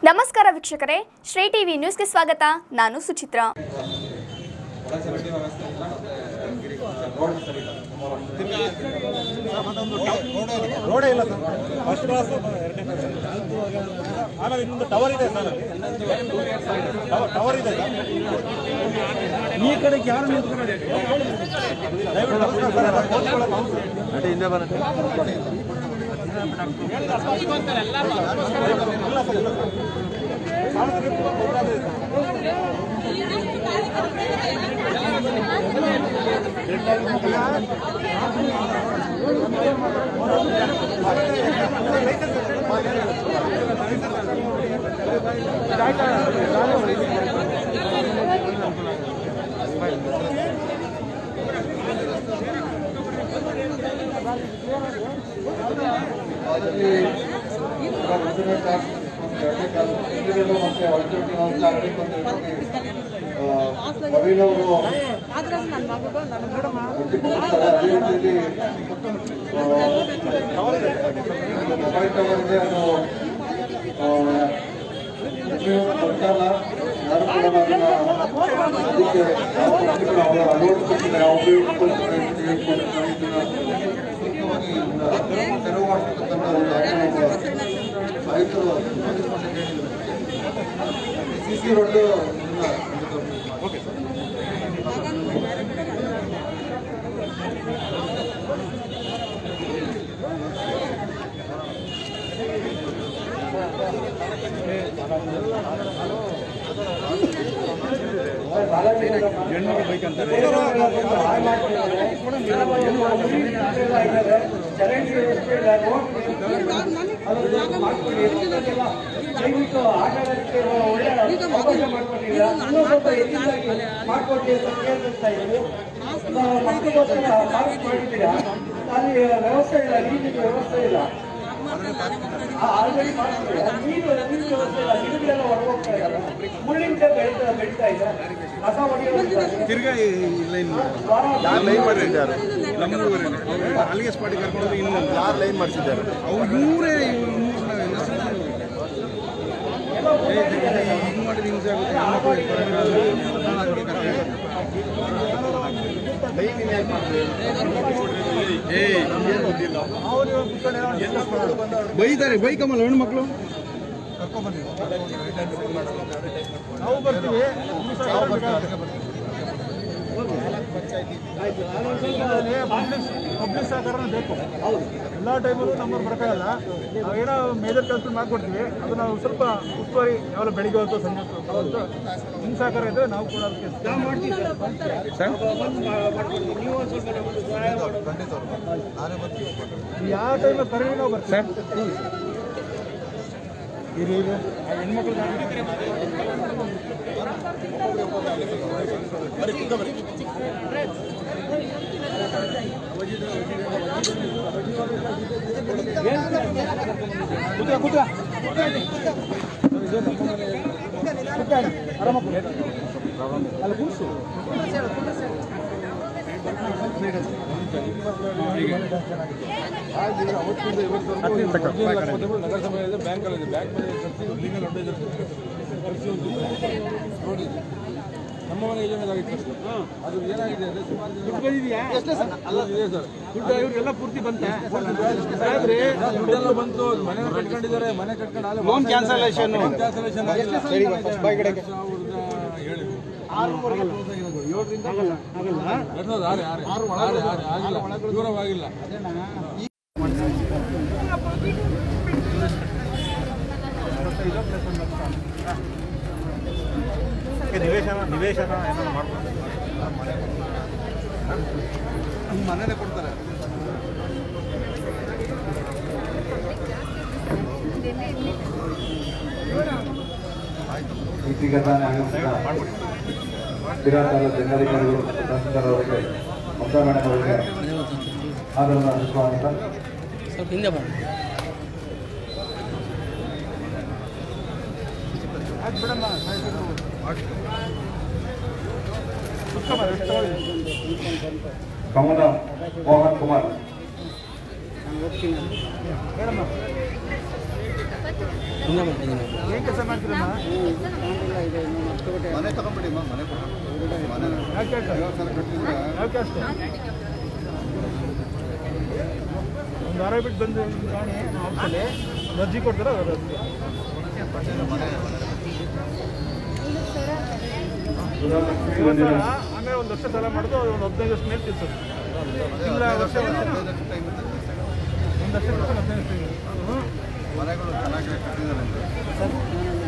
ನಮಸ್ಕಾರ ವೀಕ್ಷಕರೇ ಶ್ರೀ ಟಿವಿ ನ್ಯೂಸ್ಗೆ ಸ್ವಾಗತ ನಾನು ಸುಚಿತ್ರ ರೋಡೇ ಇಲ್ಲ ಸರ್ ಫಸ್ಟ್ ಕ್ಲಾಸ್ ಎರಡನೇ ಕ್ಲಾಸ್ ಆಮೇಲೆ ಇನ್ನೊಂದು ಟವರ್ ಇದೆ ಸರ್ ಟವರ್ ಟವರ್ ಇದೆ ಸರ್ ಈ ಕಡೆಗೆ ಯಾರು ನಿಂತ್ಕೊಳ್ಳಿ ದಯವಿಟ್ಟು ನಮಸ್ಕಾರ ಸರ್ ಎಲ್ಲ ಕೂತ್ಕೊಳ್ಳೋದು ಅವಸರ. ಅದೇ ಹಿಂದೆ ಬರುತ್ತೆ ಇಲ್ಲ ಸರ್ ಇಲ್ಲ ಸರ್ ಸಾರ್ವಜನಿಕ ಹೋರಾಟ ಇದೆ ಸರ್. ರವಿನವರು ಆದ್ರೆ ನನ್ನ ಮಗು ನನ್ನ ಕೊಡ್ತಾರೆ ಅದೇ ರೀತಿಯಲ್ಲಿ ಮೊಬೈಲ್ ಟವರ್ ಇದೆ ಅದು ಆ, ಉಪಯೋಗ ಕೊಡ್ತಾರ ಯಾರು ಕೂಡ ಅದನ್ನ ಅದಕ್ಕೆ ಯಾವ ಪಕ್ಷಗಳು ಅವರ ಅಳವಡಿಸ್ಕೊಳ್ತಾರೆ ಯಾವ ಉಪಯೋಗಿಸ್ಕೊಳ್ತಾರೆ ಅಂತ ಹೇಳ್ಕೊಂಡು ನಾವು ಇದನ್ನ ಸೂಕ್ತವಾಗಿ ಇದನ್ನ ತೆರವು ಮಾಡ್ತಕ್ಕಂಥ ಒಂದು ಆಜ್ಞೆಯನ್ನು ಆಯುಕ್ತರು C C road okay sir ದಯವಿಟ್ಟು ಆಟಗಾರಕ್ಕೆ ಒಳ್ಳೆ ಅವಕಾಶ ಮಾಡಿಕೊಟ್ಟಿಲ್ಲ ಇನ್ನೂ ಸ್ವಲ್ಪ ಹೆಚ್ಚಿನದಾಗಿ ಮಾಡಿಕೊಡ್ಲಿ ಅಂತ ಕೇಳ್ತಾ ಇದ್ದೀವಿ ನಾವು ಮಕ್ಕಳಿಗೋಸ್ಕರ ಪಾರ್ಕ್ ಮಾಡಿದ್ದೀರಾ ಅಲ್ಲಿ ವ್ಯವಸ್ಥೆ ಇಲ್ಲ ನೀರಿನ ವ್ಯವಸ್ಥೆ ಇಲ್ಲ ಆಲ್ರೆಡಿ ಮಾಡ್ತಿದ್ದೀರಾ ನೀರು ನೀರಿನ ವ್ಯವಸ್ಥೆ ಇಲ್ಲ ಗಿಡಗಳೆಲ್ಲ ಹೊರಗೋಗ್ತಾ ಇದ್ದಾರೆ ಮುಳ್ಳಿಂದ ಬೆಳೀತಾ ಬೆಳೀತಾ ಇದೆ ಕಸ ಹೊಡೆಯೋದಿಲ್ಲ ತಿರ್ಗಾ ಇಲ್ಲ ಇನ್ನು ಯಾರು ಲೈನ್ ಮಾಡಿಸಿದ್ದಾರೆ ನಮ್ಮೂರೇ ಅಲ್ಲಿಗೆ ಸ್ಪಾಟಿಗೆ ಕರ್ಕೊಂಡು ಹೋಗಿ ಇನ್ನೊಂದು ಯಾರು ಲೈನ್ ಮಾಡಿಸಿದ್ದಾರೆ ಅವ್ರು ಇವರೇ ಹಿಂಗೆ ಮಾಡಿದ್ರೆ ಹಿಂಸೆ ಆಗುತ್ತೆ ಹೆಣ್ಮಕ್ಳು ಬೈತಾರೆ ಬೈಕಮ್ಮಲ್ಲ ಹೆಣ್ಮಕ್ಳು ನಾವು ಬರ್ತೀವಿ ಪಬ್ಲಿಕ್ ಸಹಕಾರನ ಬೇಕು ಎಲ್ಲ ಟೈಮಲ್ಲೂ ನಮ್ಮವ್ರು ಬರೋಕ್ಕಾಗಲ್ಲ ನಾವು ಏನೋ ಮೇಜರ್ ಕೆಲಸ ಮಾಡ್ಕೊಡ್ತೀವಿ ಅದು ನಾವು ಸ್ವಲ್ಪ ಉಸ್ತುವಾರಿ ಯಾವಾಗ ಬೆಳಿಗ್ಗೆ ಹೊತ್ತು ಸಂಜೆ ಹೊತ್ತು ನಿಮ್ಮ ಸಹಕಾರ ಇದ್ದರೆ ನಾವು ಕೂಡ ಅದಕ್ಕೆ ಸರ್ ಯಾವ ಟೈಮಲ್ಲಿ ಕರೆವಿ ನಾವು ಬರ್ತೀವಿ ಇರಿ ಇರಿ ಆ ಹೆಣ್ಮಕ್ಳು ಕೂತ್ಕ ಕೂತ್ಕ ಆರಾಮ ಅಲ್ಲ ಕೂರಿಸು ನಗರಸಭೆ ಬ್ಯಾಂಕಲ್ಲಿದೆ ಬ್ಯಾಂಕ್ ಲೀಗಲ್ ಅಡ್ವೈಸರ್ ನೋಡಿ ನಮ್ಮ ಮನೆ ಯೋಜನೆಗಾಗಿತ್ತು ಅದು ಏನಾಗಿದೆ ಅಂದ್ರೆ ಸುಮಾರು ಜನ- ಅಲ್ಲ ಇದೆ ಸರ್ ದುಡ್ಡು ಇವ್ರಿಗೆಲ್ಲ ಪೂರ್ತಿ ಬಂತ ಆದ್ರೆ ದುಡ್ಡೆಲ್ಲ ಬಂತು ಮನೆ ಕಟ್ಕೊಂಡಿದ್ದಾರೆ ಮನೆ ಕಟ್ಕೊಂಡು ಲೋನ್ ಕ್ಯಾನ್ಸಲೇಷನ್ ಕ್ಯಾನ್ಸಲೇಷನ್ ಆಗಿಲ್ಲ ಸಾವಿರದ ಏಳು ಏಳರಿಂದ ಎರಡ್ ಸಾವಿರದ ಆರು ಆರು ಆರು ಆರು ಆಗಿಲ್ಲ ದೂರವಾಗಿಲ್ಲ ನಿವೇಶನ ನಿವೇಶನ ಏನಾದ್ರು ಮಾಡ್ಬೋದು ನಿಮ್ಮ ಮನೇಲೆ ಕೊಡ್ತಾರೆ ನೀತಿಗತ ನ್ಯಾಯಮೂರ್ತಿಗಳ ಬಿರಾತಾಲ ಜಿಲ್ಲಾಧಿಕಾರಿಗಳು ಮತ್ತು ತಹಸೀಲ್ದಾರ್ ಅವರಿಗೆ ಮಮತಾ ಮೇಡಮ್ ಅವರಿಗೆ ಆದರಣ ಸ್ವಾಗತ ಕಮಲ ಮೋಹನ್ ಕುಮಾರ್ ಮೇಡಮ್ ಏನ್ ಕೆಲಸ ಮಾಡ್ತೀರಮ್ಮ ಮನೆ ತಗೊಂಬಿಡಿ ಅಮ್ಮ, ಮನೆ ಕೊಡು. ಮನೆ ಯಾಕೆ ಯಾಕೆ? ಐವತ್ತು ಸಾವಿರ ಕಟ್ಟಿದ್ರೆ ಯಾಕೆ ಅಷ್ಟು ಒಂದು ವಾರ ಬಿಟ್ಟು ಬಂದು ಕಾಣಿ ಆಫೀಸಲ್ಲಿ ಅರ್ಜಿ ಕೊಡ್ತಾರೆ ಅದು ಅರ್ಜಿ ಐವತ್ತು ಸಾವಿರ, ಆಮೇಲೆ ಒಂದು ವರ್ಷ ಸಾಲ ಮಾಡೋದು ಒಂದು ಹದಿನೈದು ವರ್ಷ ಮೇಲೆ ತಿರ್ಸೋದು ತಿಂಗಳ ವರ್ಷ ವರ್ಷ ಹದಿನೈದು ಲಕ್ಷ ಟೈಮ್ ಇರ್ತದೆ. ಒಂದು ವರ್ಷ ವರ್ಷ ಹದಿನೈದು ವರ್ಷ ಹ್ಞೂ ಮನೆಗಳು ಚೆನ್ನಾಗಿ ಕಟ್ಟಿದ್ದಾರೆ ಅಂತ.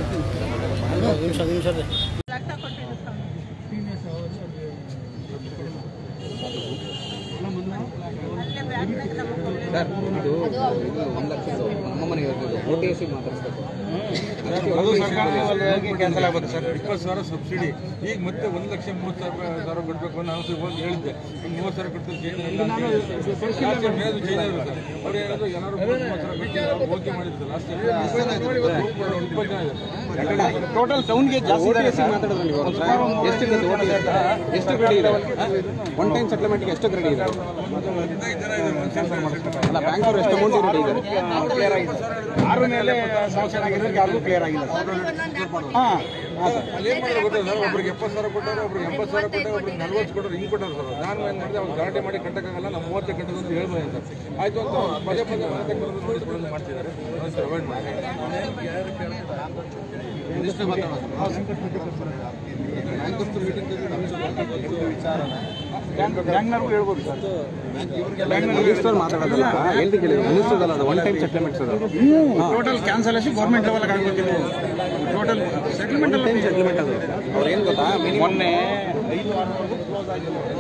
ಅದು ಸರ್ಕಾರಕ್ಕೆ ಕ್ಯಾನ್ಸಲ್ ಆಗುತ್ತೆ ಸರ್ ಇಪ್ಪತ್ತು ಸಾವಿರ ಸಬ್ಸಿಡಿ ಈಗ ಮತ್ತೆ ಒಂದು ಲಕ್ಷ ಮೂವತ್ತು ಸಾವಿರ ಸಾವಿರ ಕೊಡಬೇಕು ಅಂತ ನಾನು ಹೋಗಿ ಹೇಳಿದ್ದೆ ಈಗ ಮೂವತ್ತು ಸಾವಿರ ಕೊಡ್ತಾರೆ ಚೇಂಜ್ ಇಲ್ಲ ಅಂತ ಲಾಸ್ಟ್ ಟೈಮ್ ಹೇಳಿದ್ರು ಚೇಂಜ್ ಆಗಿಲ್ಲ ಸರ್ ಅವ್ರು ಹೇಳಿದ್ರು ಎಲ್ಲರೂ ಮೂವತ್ತು ಸಾವಿರ ಕೊಟ್ಟು ನಾವು ಓಕೆ ಮಾಡಿದ್ರು ಲಾಸ್ಟ್ ಟೈಮ್ ಇಪ್ಪತ್ತು ಜನ ಇದೆ ಟೋಟಲ್ ಟೌನ್ಗೆ ಜಾಸ್ತಿ ಮಾತಾಡಿದ್ರೆ ನೀವು ಎಷ್ಟು ಎಷ್ಟು ರೆಡಿ ಇದೆ ಒನ್ ಟೈಮ್ ಸೆಟ್ಲ್ಮೆಂಟ್ಗೆ ಎಷ್ಟು ರೆಡಿ ಇದೆ ಹದಿನೈದು ಜನ ಇದೆ ಒಂದು ಕೆಲಸ ಮಾಡಿಸ್ತಾರೆ ಅಲ್ಲ ಬ್ಯಾಂಕ್ ಅವ್ರು ಎಷ್ಟು ಅಮೌಂಟ್ ರೆಡಿ ಇದೆ ಕ್ಲಿಯರ್ ಆಗಿದೆ ಆರು ಮೇಲೆ ಸಾಂಕ್ಷನ್ ಆಗಿರೋರಿಗೆ ಯಾರಿಗೂ ಕ್ಲಿಯರ್ ಆಗಿಲ್ಲ ಹಾಂ ಅಲ್ಲಿ ಏನ್ ಮಾಡಿದ್ರು ಗೊತ್ತಾ ಸರ್ ಒಬ್ರಿಗೆ ಎಪ್ಪತ್ತು ಸಾವಿರ ಕೊಟ್ಟಾರೆ ಒಬ್ರಿಗೆ ಎಂಬತ್ತು ಸಾವಿರ ಕೊಟ್ಟಾರೆ ಒಬ್ರಿಗೆ ನಲ್ವತ್ತು ಕೊಟ್ಟರು ಹಿಂಗೆ ಕೊಟ್ಟಾರೆ ಸರ್ ನಾನು ಏನು ಮಾಡಿದೆ ಅವ್ನು ಗಲಾಟೆ ಮಾಡಿ ಕಟ್ಟಕ್ಕಾಗಲ್ಲ ನಾವು ಮೂವತ್ತು ಕಟ್ಟೋದು ಅಂತ ಹೇಳ್ಬೋದು ಅಂತ ಆಯ್ತು ಅಂತ ಅವ್ರು ಪದೇ ಪದೇ ಮತ್ತೆ ಕರೆದು ನೋಡಿಸ್ಕೊಳ್ಳೋದು ಮಾಡ್ತಿದ್ದಾರೆ ಅದನ್ನ ಅವಾಯ್ಡ್ ಮಾಡಿ ಮಿನಿಸ್ಟರ್ ಮಾತಾಡೋದು. ಬ್ಯಾಂಕರ್ಸ್ ಮೀಟಿಂಗ್ ಕರೆದು ವಿಚಾರನ ಬ್ಯಾಂಕ್ನವ್ರಿಗೂ ಹೇಳ್ಬೋದು ಸರ್ ಮಿನಿಸ್ಟರ್ ಮಾತಾಡೋದಲ್ಲ ಎಲ್ಲಿ ಕೇಳಿ ಮಿನಿಸ್ಟರ್ ಅಲ್ಲ ಅದು ಒನ್ ಟೈಮ್ ಸೆಟ್ಲ್ಮೆಂಟ್ಸ್ ಅದು ಟೋಟಲ್ ಕ್ಯಾನ್ಸಲೇಷನ್ ಗೌರ್ಮೆಂಟ್ ಲೆವೆಲ್ ಆಗಬೇಕು ಟೋಟಲ್ ಸೆಟ್ಲ್ಮೆಂಟ್ ಟೈಮ್ ಸೆಟ್ಲ್ಮೆಂಟ್ ಅದು ಅವ್ರು ಏನು ಗೊತ್ತಾ ಮೊನ್ನೆ ಐದು ವಾರವರೆಗೂ ಕ್ಲೋಸ್ ಆಗಿಲ್ಲ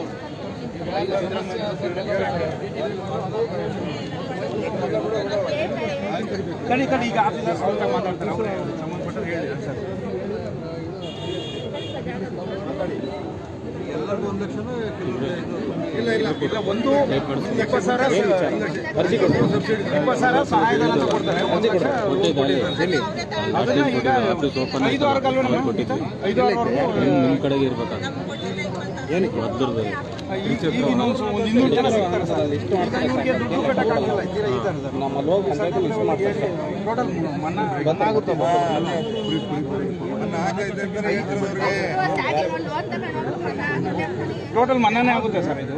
ಕಡಿ ಕಡಿ ಈಗ ಆಫೀಸರ್ ಸ್ವಲ್ಪ ಮಾತಾಡ್ತಾರೆ ಅವ್ರು ಸಂಬಂಧಪಟ್ಟರು ಹೇಳಿ ಸರ್ ಎಲ್ಲರಿಗೂ ಒಂದು ಲಕ್ಷನೂ ಕೆಲವ್ರಿಗೆ ಇಲ್ಲ ಇಲ್ಲ ಇಲ್ಲ ಒಂದು ಇಪ್ಪತ್ತು ಸಾವಿರ ಅರ್ಜಿ ಕೊಟ್ಟು ಇಪ್ಪತ್ತು ಸಾವಿರ ಸಹಾಯಧನ ಅಂತ ಕೊಡ್ತಾರೆ ಒಂದು ಲಕ್ಷ ಕೊಟ್ಟಿದ್ದಾರೆ. ಅದನ್ನ ಈಗ ಐದು ವಾರ ಕಲ್ವೇ ಐದು ವಾರವರೆಗೂ ನಿಮ್ಮ ಕಡೆಗೆ ಇರ್ಬೇಕಾದ್ರೆ ಏನಕ್ಕೆ ಈಗ ಈಗ ಇನ್ನೊಂದು ಸ- ಒಂದು ಇನ್ನೂರು ಜನ ಸಿಗ್ತಾರೆ ಸರ್ ಅಲ್ಲಿ ಇಷ್ಟು ಮಾಡ್ತಾರೆ. ಇವ್ರಿಗೆ ದುಡ್ಡು ಕಟ್ಟಕ್ಕಾಗಲ್ಲ ಇದ್ದೀರಾ ಇದ್ದಾರೆ ಸರ್ ನಮ್ಮ ಲೋಕ ಟೋಟಲ್ ಮನ್ನಾ ಗೊತ್ತಾಗುತ್ತೆ ಟೋಟಲ್ ಮನ್ನಾನೇ ಆಗುತ್ತೆ ಸರ್ ಇದು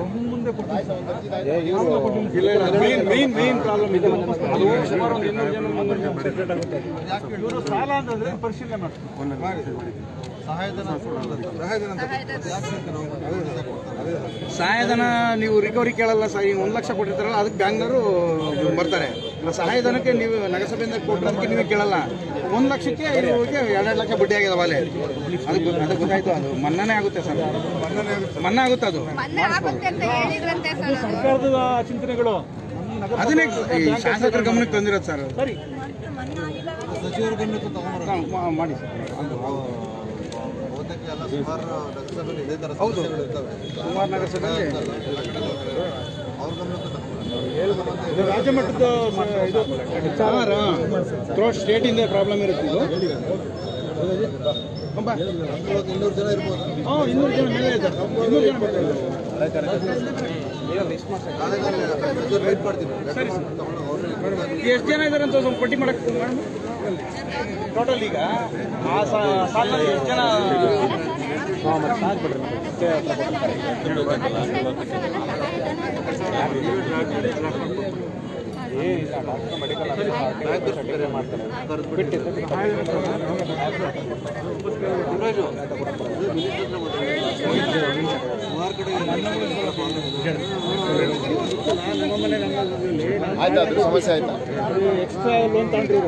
ಮೇನ್ ಮೇನ್ ಮೇನ್ ಪ್ರಾಬ್ಲಮ್ ಇದು ಅದು ಸುಮಾರು ಒಂದು ಇನ್ನೂರು ಜನ ಮುನ್ನೂರು ಜನ ಸೆಪ್ರೇಟ್ ಆಗುತ್ತೆ ಇವರು ಸಾಲ ಅಂತಂದ್ರೆ ಪರಿಶೀಲನೆ ಮಾಡ್ತಾರೆ ಸಹಾಯಧನ ಸಹಾಯಧನ ಅಂತ ಕೊಡ್ತಾರೆ. ಯಾಕೆ ಅಂತ ನಾವು ಕೊಡ್ತಾರೆ. ಸಹಾಯಧನ ನೀವು ರಿಕವರಿ ಕೇಳಲ್ಲ ಸರ್ ಈಗ ಒಂದು ಲಕ್ಷ ಕೊಟ್ಟಿರ್ತಾರಲ್ಲ ಅದಕ್ಕೆ ಬ್ಯಾಂಗ್ನವರು ಬರ್ತಾರೆ ಇಲ್ಲ ಸಹಾಯಧನಕ್ಕೆ ನೀವು ನಗರಸಭೆಯಿಂದ ಕೊಟ್ಟೋದಕ್ಕೆ ನೀವು ಕೇಳಲ್ಲ ಒಂದು ಲಕ್ಷಕ್ಕೆ ಇರುವಿಗೆ ಎರಡೆರಡು ಲಕ್ಷ ಬಡ್ಡಿ ಆಗಿದೆ ವಾಲೆ ಅದು ಗೊ- ಅದು ಗೊತ್ತಾಯ್ತು ಅದು ಮನ್ನಾನೇ ಆಗುತ್ತೆ ಸರ್ ಮನ್ನಾ ಆಗುತ್ತೆ ಅದು ಮೊನ್ನೆ ಆಗುತ್ತೆ ಅಂತ ಹೇಳಿದ್ರಂತೆ ಸರ್ ಅದು. ಸರ್ಕಾರದ ಚಿಂತನೆಗಳು ಅದನ್ನೇ ಈ ಶಾಸಕರ ಗಮನಕ್ಕೆ ತಂದಿರೋದು ಸರ್ ಸರಿ ಸಚಿವರ ಗಮನಕ್ಕೆ ತಗೊಂಬರೋದು. ಹಾ, ಮಾ- ಮಾಡಿ ಸರ್ ಬಹುತೇಕ ಎಲ್ಲ ಸುಮಾರು ನಗರಸಭೆಯಲ್ಲಿ ಇದೇ ಥರ ಸಮಸ್ಯೆಗಳು ಇರ್ತವೆ ಸುಮಾರು ನಗರಸಭೆಯಲ್ಲಿ ಅವ್ರ ಗಮನಕ್ಕೆ ತಗೊಂಬರೋದು. ಇದು ರಾಜ್ಯ ಮಟ್ಟದ ಸ- ಇದು ಥ್ರೋಟ್ ಸ್ಟೇಟಿಂದ ಪ್ರಾಬ್ಲಮ್ ಇರುತ್ತೆ ಇದು ಕಂಬ ಇವತ್ತು ಇನ್ನೂರು ಜನ ಇರ್ಬೋದು ಹಾಂ ಇನ್ನೂರು ಜನ ಮೇಲೆ ಇದ್ದಾರೆ ಇನ್ನೂರು ಜನ ಬರ್ತಾರೆ ವೇಟ್ ಮಾಡ್ತೀನಿ ಲೆಕ್ಕ ಮಾಡ್ಬಿಟ್ಟು ತಗೊಂಡು ಅವ್ರನ್ನ ಎಷ್ಟು ಜನ ಇದ್ದಾರೆ ಅಂತ ಸ್ವಲ್ಪ ಪಟ್ಟಿ ಮಾಡಕ್ಕೆ ಟೋಟಲ್ ಈಗ ಆ ಸಾ- ಸಾಲಿನಲ್ಲಿ ಎಷ್ಟು ಜನ ಆಯ್ತು ಅದ್ರ ಸಮಸ್ಯೆ ಆಯ್ತಾ ಎಕ್ಸ್ಟ್ರಾ ಲೋನ್ ತಗೊಂಡಿರೋ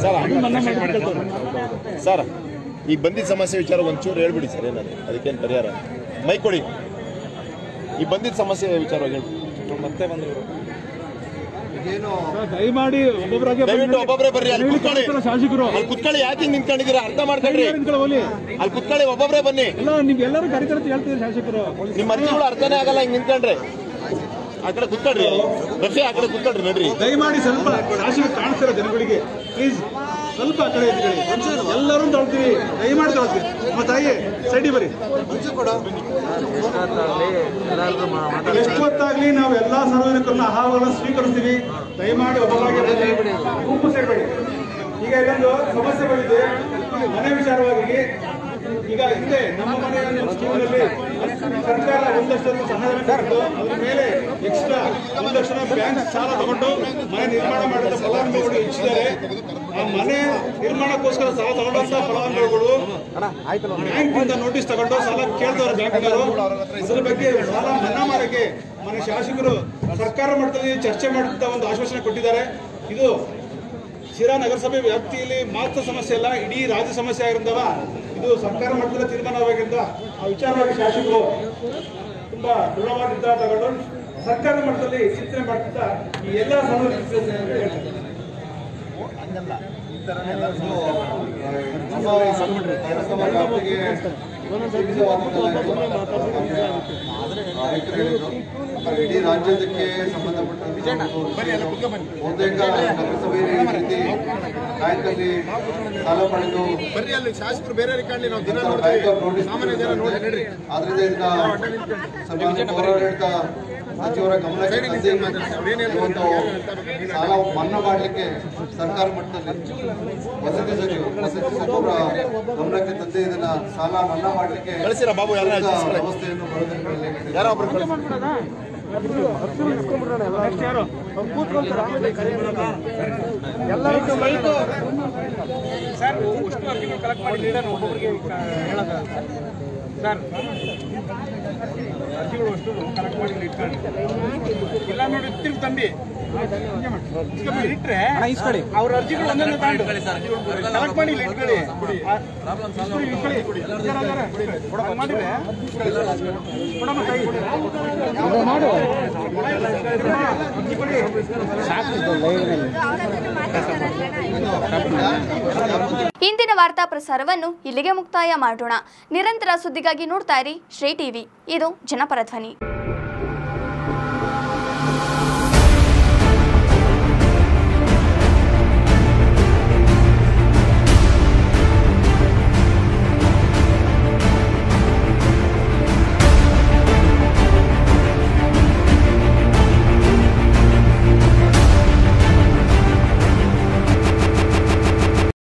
ಸರ್ ಈಗ ಬಂದಿದ್ದ ಸಮಸ್ಯೆ ವಿಚಾರ ಒಂಚೂರು ಹೇಳ್ಬಿಡಿ ಸರ್ ಏನಾದ್ರು ಅದಕ್ಕೇನು ಪರಿಹಾರ ಮೈ ಕೊಡಿ ಈ ಬಂದಿದ್ದ ಸಮಸ್ಯೆ ವಿಚಾರವಾಗಿ ಹೇಳ್ಬಿಡಿ ಮತ್ತೆ ಬಂದರು ಇದೇನು ದಯಮಾಡಿ ಒಬ್ಬೊಬ್ಬರಾಗೆ ದಯವಿಟ್ಟು ಒಬ್ಬೊಬ್ಬರೇ ಬರ್ರಿ ಅಲ್ಲಿ ಕುತ್ಕೊಳ್ಳಿ ಶಾಸಕರು ಅಲ್ಲಿ ಕುತ್ಕೊಳ್ಳಿ ಯಾಕೆ ಹಿಂಗ್ ನಿಂತ್ಕೊಂಡಿದ್ದೀರಾ ಅರ್ಥ ಮಾಡ್ಕೊಳ್ರಿ ಹೋಲಿ ಅಲ್ಲಿ ಕುತ್ಕೊಳ್ಳಿ ಒಬ್ಬೊಬ್ಬರೇ ಬನ್ನಿ ಎಲ್ಲ ನೀವು ಎಲ್ಲರೂ ಕಾರ್ಯಕರ್ತ ಹೇಳ್ತಿದ್ರು ಶಾಸಕರು ನಿಮ್ಮ ಅರ್ಜಿಗಳು ಅರ್ಥನೇ ಆಗಲ್ಲ ಹಿಂಗ್ ನಿಂತ್ಕೊಂಡ್ರೆ ಆ ಕಡೆ ಕುತ್ಕೊಳ್ರಿ ರಫಿ ಆ ಕಡೆ ಕುತ್ಕೊಳ್ರಿ ನಡ್ರಿ ದಯಮಾಡಿ ಸ್ವಲ್ಪ ಶಾಸಕರು ಕಾಣಿಸ್ತಾರೆ ಜನಗಳಿಗೆ ಪ್ಲೀಸ್ ಸ್ವಲ್ಪ ಆ ಕಡೆ ಎದ್ಕೊಳ್ಳಿ. ಎಲ್ಲರೂ ತೊಳ್ತೀವಿ ದಯಮಾಡಿ ತೊಳ್ತೀವಿ ನಮ್ಮ ತಾಯಿ ಸೈಡಿ ಬರಿ ಎಷ್ಟೊತ್ತಾಗ್ಲಿ ನಾವು ಎಲ್ಲಾ ಸಾರ್ವಜನಿಕರನ್ನ ಆಹ್ವಾನ ಸ್ವೀಕರಿಸ್ತೀವಿ ದಯಮಾಡಿ ಒಬ್ಬರಾಗಿ ಗುಂಪು ಸೇರಬೇಡಿ ಈಗ ಇಲ್ಲೊಂದು ಸಮಸ್ಯೆಗಳಿದೆ ಮನೆ ವಿಚಾರವಾಗಿ ಈಗ ಹಿಂದೆ ನಮ್ಮ ಮನೆ ಅನ್ನೋ ಸ್ಕೀಮ್ನಲ್ಲಿ ಸರ್ಕಾರ ಒಂದಷ್ಟು ಸಹಾಯಧನ ಕೊಟ್ಟು ಅದ್ರ ಮೇಲೆ ಎಕ್ಸ್ಟ್ರಾ ಒಂದು ಲಕ್ಷ ಬ್ಯಾಂಕ್ ಸಾಲ ತಗೊಂಡು ಮನೆ ನಿರ್ಮಾಣ ಮಾಡಿದ ಫಲಾನುಭವಿಗಳು ಹೆಚ್ಚಿದ್ದಾರೆ ಆ ಮನೆ ನಿರ್ಮಾಣಕ್ಕೋಸ್ಕರ ಸಾಲ ತಗೊಂಡಂತ ಫಲಾನುಭವಿಗಳು ಬ್ಯಾಂಕಿಂದ ನೋಟಿಸ್ ತಗೊಂಡು ಸಾಲ ಕೇಳ್ದವ್ರು ಬ್ಯಾಂಕ್ನವರು ಅದ್ರ ಬಗ್ಗೆ ಸಾಲ ಮನ್ನಾ ಮಾಡಕ್ಕೆ ಮನೆ ಶಾಸಕರು ಸರ್ಕಾರ ಮಟ್ಟದಲ್ಲಿ ಚರ್ಚೆ ಮಾಡುತ್ತಾ ಒಂದು ಆಶ್ವಾಸನೆ ಕೊಟ್ಟಿದ್ದಾರೆ ಇದು ಶಿರಾ ನಗರಸಭೆ ವ್ಯಾಪ್ತಿಯಲ್ಲಿ ಮಾತ್ರ ಸಮಸ್ಯೆ ಅಲ್ಲ ಇಡೀ ರಾಜ್ಯ ಸಮಸ್ಯೆ ಆಗಿರೋದವ ಇದು ಸರ್ಕಾರ ಮಟ್ಟದಲ್ಲಿ ತೀರ್ಮಾನವಾಗಿದ್ದ ಆ ವಿಚಾರವಾಗಿ ಶಾಸಕರು ತುಂಬಾ ದೃಢವಾದ ನಿರ್ಧಾರ ತಗೊಂಡು ಸರ್ಕಾರ ಮಟ್ಟದಲ್ಲಿ ಚಿಂತನೆ ಮಾಡ್ತಿದ್ದ ಈ ಎಲ್ಲ ಸಮಸ್ಯೆ ಅಂತ ಹೇಳ್ತಾರೆ ನಮ್ಮ ನಗರಸಭಾ ವ್ಯಾಪ್ತಿಗೆ ರೈತರು ಹೇಳಿದ್ರು ಆಮೇಲೆ ಇಡೀ ರಾಜ್ಯದಕ್ಕೆ ಸಂಬಂಧಪಟ್ಟಂತೆ ಬಹುತೇಕ ನಗರಸಭೆಯಲ್ಲಿ ಈ ರೀತಿ ಬ್ಯಾಂಕಲ್ಲಿ ಸಾಲ ಪಡೆದು ಬರ್ರಿ ಅಲ್ಲಿ ಶಾಸಕರು ಬೇರೆ ಕಾಣಲಿ ನಾವು ದಿನ ಬ್ಯಾಂಕ್ ಆಫ್ ನೋಟಿಸ್ ಆದ್ರಿಂದ ಇದನ್ನ ಸ್ವಲ್ಪ ಪೌರಾಡಳಿತ ಸಚಿವರ ಗಮನಕ್ಕೆ ತಂದು ಇವತ್ತು ಸಾಲ ಮನ್ನಾ ಮಾಡಲಿಕ್ಕೆ ಸರ್ಕಾರ ಮಟ್ಟದಲ್ಲಿ ವಸತಿ ಸಚಿವ ವಸತಿ ಸಚಿವರ ಗಮನಕ್ಕೆ ತಂದೆ ಇದನ್ನ ಸಾಲ ಮನ್ನಾ ಮಾಡಲಿಕ್ಕೆ ಕಳಿಸಿರಾ ಬಾಬು ಯಾರನ್ನ ಸೂಕ್ತ ವ್ಯವಸ್ಥೆಯನ್ನು ಬರೋದಕ್ಕೆ ಯಾರೋ ಒಬ್ರು ಕಳಿಸಿ. ಸರ್ ಅಷ್ಟು ಅರ್ಜಿಗಳು ಕಲೆಕ್ಟ್ ಮಾಡಿ ಲೀಡರ್ ಒಬ್ಬೊಬ್ಬರಿಗೆ ಹೇಳೋದ ಸರ್ ಅರ್ಜಿಗಳು ಅಷ್ಟು ಕಲೆಕ್ಟ್ ಮಾಡಿ ಇಲ್ಲಿ ಇಟ್ಕೊಳ್ಳಿ ಇಲ್ಲ ನೋಡಿ ತಿರ್ಗಿ ತಂಬಿ ಇಸ್ಕೊಂಬಿಡಿ, ಇಟ್ರೆ ಅವ್ರ ಅರ್ಜಿಗಳು ಒಂದೊಂದು ತಗೊಂಡು ಕಲೆಕ್ಟ್ ಮಾಡಿ ಇಲ್ಲಿ ಇಟ್ಕೊಳ್ಳಿ ಆ, ಇಟ್ಕೊಳ್ಳಿ, ಇಟ್ಕೊಳ್ಳಿ. ಕೊಡಪ್ಪ, ಮಾಡಿದ್ರೆ ಕೊಡಮ್ಮ ಕೈ. ಅರ್ಜಿ ಕೊಡಿ. ಇಂದಿನ ವಾರ್ತಾ ಪ್ರಸಾರವನ್ನು ಇಲ್ಲಿಗೆ ಮುಕ್ತಾಯ ಮಾಡೋಣ ನಿರಂತರ ಸುದ್ದಿಗಾಗಿ ನೋಡ್ತಾ ಇರಿ ಶ್ರೀ ಟಿವಿ ಇದು ಜನಪರ ಧ್ವನಿ